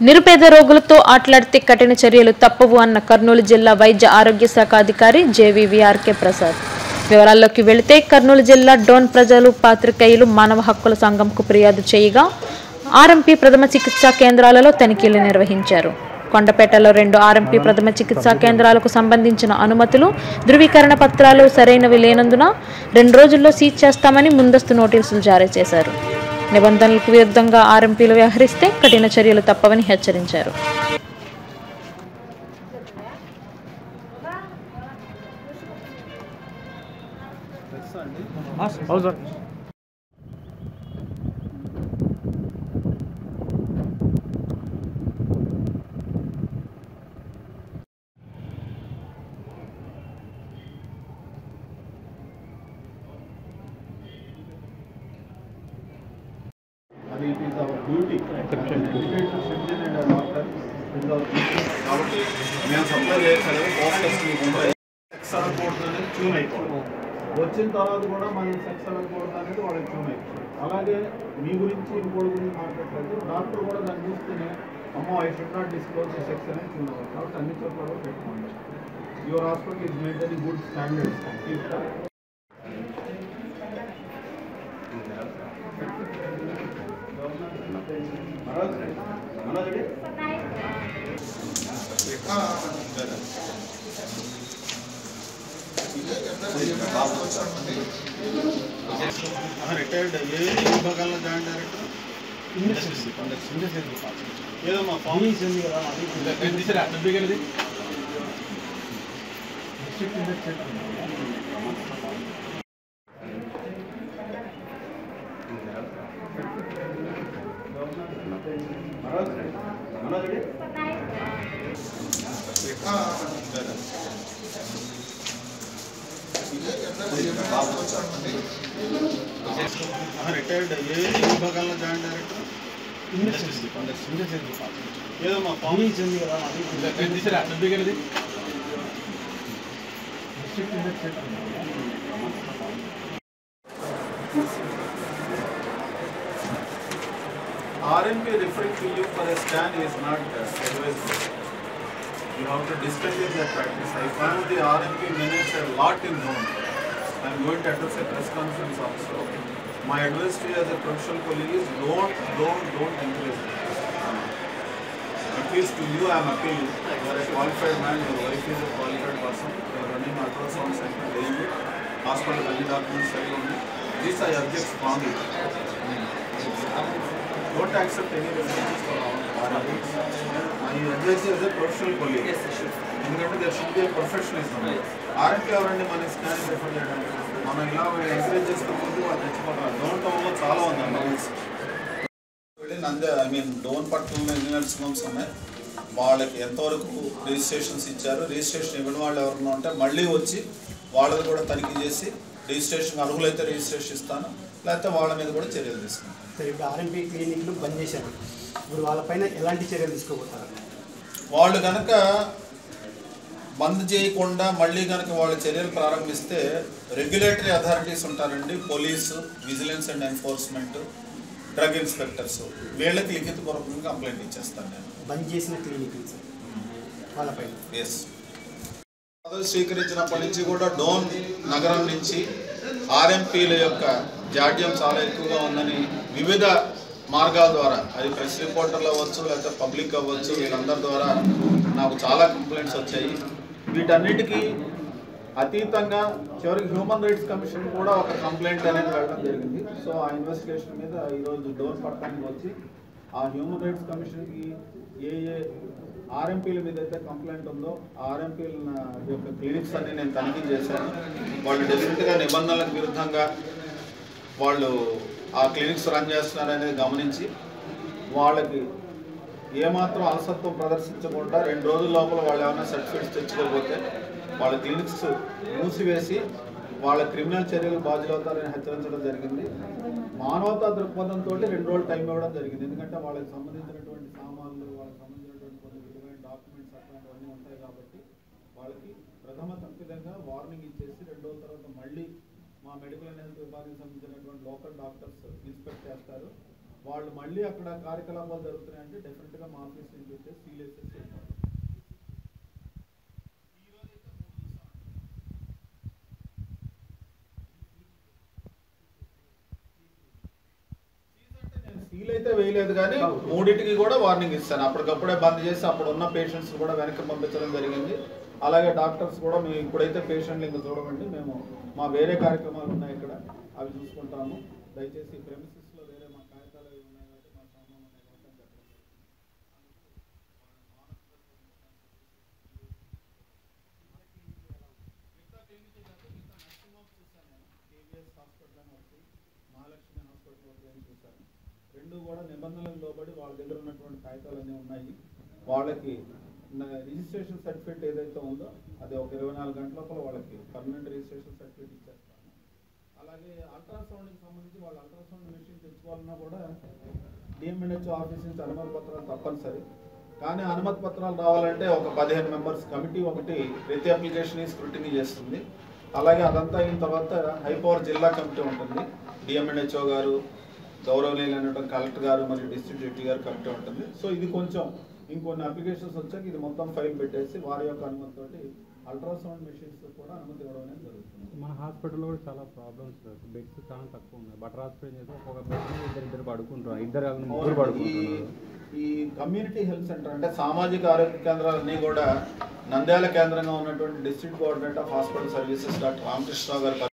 నిరుపేద రోగులతో ఆట్లాడితే కఠిన చర్యలు తప్పవు అన్న కర్నూలు జిల్లా వైద్య ఆరోగ్య శాఖ అధికారి జేవీవీఆర్కే ప్రసాద్ వివరాల్లోకి వెళితే కర్నూలు జిల్లా డోన్ ప్రజలు పాత్రికేయులు మానవ హక్కుల సంఘంకు ఫిర్యాదు చేయగా ఆర్ఎంపీ ప్రథమ చికిత్సా కేంద్రాలలో తనిఖీలు నిర్వహించారు కొండపేటలో రెండు ఆర్ఎంపీ ప్రథమ చికిత్సా కేంద్రాలకు సంబంధించిన అనుమతులు ధృవీకరణ పత్రాలు సరైనవి లేనందున రెండు రోజుల్లో సీజ్ చేస్తామని ముందస్తు నోటీసులు జారీ చేశారు నిబంధనలకు విరుద్ధంగా ఆర్ఎంపీలు వ్యవహరిస్తే కఠిన చర్యలు తప్పవని హెచ్చరించారు అవును సార్ అది ఇట్ ఈస్ అవర్ డ్యూటీ కాబట్టి మేము సప్లై చేయాలి ఫోకస్ మీకు ఉంటాయి సెక్స్ అనకూడదు అనేది ట్యూన్ అయిపోవాలి వచ్చిన తర్వాత కూడా మన సెక్స్ అనకూడదు అనేది వాళ్ళకి ట్యూన్ అయిపోతుంది అలాగే మీ గురించి ఇంకోటి గురించి మాట్లాడలేదు డాక్టర్ కూడా దాన్ని చూస్తేనే అమ్మో I should not disclose sex అనేది ట్యూన్ అవ్వాలి కాబట్టి అన్ని చోట్ల కూడా పెట్టుకోండి your hospital is maintaining good standards Manoj Manoj Reddy retired ఏ విభాగంలో జాయిన్ డైరెక్టర్ ఏదో మా ఫామ్ మనోజ్ మనోజ్ రెడీ రిటైర్డ్ ఏ విభాగంలో జాయిన్ డైరెక్టర్ ఏదో మా ఫామ్ RMP referring to you for a scan is not uh, advisable. You have to discontinue that practice. I found the RMP minutes a lot in known. I am going to address a press conference also. My advice to you as a professional colleague is don't, don't, don't encourage this. At least to you I am appealing. You are a qualified man, your wife is a qualified person. You are running ultrasound center daily. Hospital any documents side only. This I object strongly. Don't accept any references for our RMPs. My advice is a professional colleague. ఎందుకంటే there should be professionalism RMP ఎవరండి మన scanning refer చేయడానికి మనం ఇలా encourage చేసుకోకపోతే వాళ్ళు తెచ్చిపోతారు don't టౌన్లో చాలా ఉంది అంబులెన్స్ నందే ఐ మీన్ డోన్ పట్టణంలో ఇంజనీర్స్ హోమ్స్ ఉన్నాయి వాళ్ళకి ఎంతవరకు రిజిస్ట్రేషన్స్ ఇచ్చారు రిజిస్ట్రేషన్ ఇవ్వని వాళ్ళు ఎవరన్నా ఉంటే మళ్ళీ వచ్చి వాళ్ళది కూడా తనిఖీ చేసి రిజిస్ట్రేషన్ అర్హులైతే రిజిస్ట్రేషన్ ఇస్తాను లేకపోతే వాళ్ళ మీద కూడా చర్యలు తీసుకుంటాను సరే ఇప్పుడు ఆర్ఎంపీ క్లినిక్లు బంద్ చేశారు ఇప్పుడు వాళ్ళపైన ఎలాంటి చర్యలు తీసుకోబోతారు వాళ్ళు కనుక బంద్ చేయకుండా మళ్ళీ కనుక వాళ్ళు చర్యలు ప్రారంభిస్తే రెగ్యులేటరీ అథారిటీస్ ఉంటారండి police vigilance and enforcement drug inspectors వీళ్ళకి లిఖితపూర్వకంగా కంప్లైంట్ ఇచ్చేస్తాను నేను బంద్ చేసిన క్లినిక్లు సార్ వాళ్ళపైన ఎస్ పదవి స్వీకరించినప్పటి నుంచి కూడా డోన్ నగరం నుంచి ఆర్ఎంపీల యొక్క జాడ్యం చాలా ఎక్కువగా ఉందని వివిధ మార్గాల ద్వారా అది ప్రెస్ రిపోర్టర్లు అవ్వచ్చు లేకపోతే పబ్లిక్ అవ్వచ్చు వీళ్ళందరి ద్వారా నాకు చాలా కంప్లైంట్స్ వచ్చాయి వీటన్నిటికీ అతీతంగా చివరికి హ్యూమన్ రైట్స్ కమిషన్ కూడా ఒక కంప్లైంట్ అనేది వెళ్ళడం జరిగింది సో ఆ ఇన్వెస్టిగేషన్ మీద ఈరోజు డోర్ పట్టడానికి వచ్చి ఆ హ్యూమన్ రైట్స్ కమిషన్కి ఏ ఏ ఆర్ఎంపీల మీద అయితే కంప్లైంట్ ఉందో ఆ ఆర్ఎంపీల యొక్క క్లినిక్స్ అన్ని నేను తనిఖీ చేశాను వాళ్ళు డెఫినెట్గా నిబంధనలకు విరుద్ధంగా వాళ్ళు ఆ క్లినిక్స్ రన్ చేస్తున్నారనేది గమనించి వాళ్ళకి ఏమాత్రం అలసత్వం ప్రదర్శించకుండా రెండు రోజుల లోపల వాళ్ళు ఏమైనా సర్టిఫికేట్స్ తెచ్చుకోకపోతే వాళ్ళ క్లినిక్స్ మూసివేసి వాళ్ళ క్రిమినల్ చర్యలు బాధ్యులవుతారని హెచ్చరించడం జరిగింది మానవతా దృక్పథంతో రెండు రోజులు టైం ఇవ్వడం జరిగింది ఎందుకంటే వాళ్ళకి సంబంధించినటువంటి సామాన్లు వాళ్ళకి సంబంధించినటువంటి కొన్ని విలువైన డాక్యుమెంట్స్ అట్లాంటివన్నీ ఉంటాయి కాబట్టి వాళ్ళకి ప్రథమ తప్పిదంగా వార్నింగ్ ఇచ్చేసి రెండు రోజుల తర్వాత మళ్ళీ మా మెడికల్ అండ్ హెల్త్ విభాగానికి సంబంధించినటువంటి లోకల్ డాక్టర్స్ ఇన్స్పెక్ట్ చేస్తారు వాళ్ళు మళ్ళీ అక్కడ కార్యకలాపాలు జరుగుతున్నాయంటే డెఫినెట్గా మా ఆఫీస్ నుంచి వచ్చే సీల్ వేసేసి వెళ్ళిపోతాం. నేను సీల్ అయితే వేయలేదు కానీ మూడింటికి కూడా వార్నింగ్ ఇస్తాను అప్పటికప్పుడే బంద్ చేసి అప్పుడు ఉన్న పేషెంట్స్ కూడా వెనక్కి పంపించడం జరిగింది అలాగే డాక్టర్స్ కూడా మేము ఇప్పుడైతే పేషెంట్లు ఇంకా చూడమండి మేము మా వేరే కార్యక్రమాలు ఉన్నాయి ఇక్కడ అవి చూసుకుంటాము దయచేసి premises లో వేరే మా కాగితాలు అవి ఉన్నాయి కాబట్టి మా సామాన్లు ఉన్నాయి కాబట్టి అని చెప్పండి. మిగతా clinic కాదు, మిగతా nursing homes చూశాను నేను. KVS హాస్పిటల్ అని ఒకటి, మహాలక్ష్మి హాస్పిటల్ ఒకటి అని చూశాను. రెండు కూడా నిబంధనలకు లోబడి వాళ్ళ దగ్గర ఉన్నటువంటి కాగితాలన్నీ ఉన్నాయి వాళ్ళకి రిజిస్ట్రేషన్ సర్టిఫికేట్ ఏదైతే ఉందో అది ఒక ఇరవై నాలుగు గంటల లోపల వాళ్ళకి పర్మనెంట్ రిజిస్ట్రేషన్ సర్టిఫికేట్ ఇచ్చేస్తాను అలాగే అల్ట్రాసౌండ్కి సంబంధించి వాళ్ళు అల్ట్రాసౌండ్ మెషిన్ తెచ్చుకోవాలన్నా కూడా డిఎంఎన్హెచ్ ఆఫీస్ నుంచి అనుమతి పత్రాలు తప్పనిసరి కానీ అనుమతి పత్రాలు రావాలంటే ఒక పదిహేను మెంబర్స్ కమిటీ ఒకటి ప్రతి అప్లికేషన్ స్క్రూటినీ చేస్తుంది అలాగే అదంతా అయిన తర్వాత హైపవర్ జిల్లా కమిటీ ఉంటుంది డిఎంఎన్హెచ్ఓ గారు గౌరవనీయులైనటువంటి కలెక్టర్ గారు మరియు డిస్ట్రిక్ట్ జడ్జి గారు కమిటీ ఉంటుంది సో ఇది కొంచెం ఇంకొన్ని అప్లికేషన్స్ వచ్చాక ఇది మొత్తం ఫైల్ పెట్టేసి వారి యొక్క అనుమతితోటి అల్ట్రాసౌండ్ మెషిన్స్ కూడా అనుమతి ఇవ్వడం అనేది జరుగుతుంది మన హాస్పిటల్లో కూడా చాలా ప్రాబ్లమ్స్ బెడ్స్ చాలా తక్కువ ఉన్నాయి బటర్ హాస్పిటల్ చేస్తే ఒక్కొక్క బెడ్ మీద ఇద్దరు ఇద్దరు పడుకుంటారు ఇద్దరు కాకుండా ముగ్గురు ఈ పడుకుంటున్నారు ఈ కమ్యూనిటీ హెల్త్ సెంటర్ అంటే సామాజిక ఆరోగ్య కేంద్రాలన్నీ కూడా నంద్యాల కేంద్రంగా ఉన్నటువంటి district coordinator of hospital services doctor Ramakrishna Rao గారు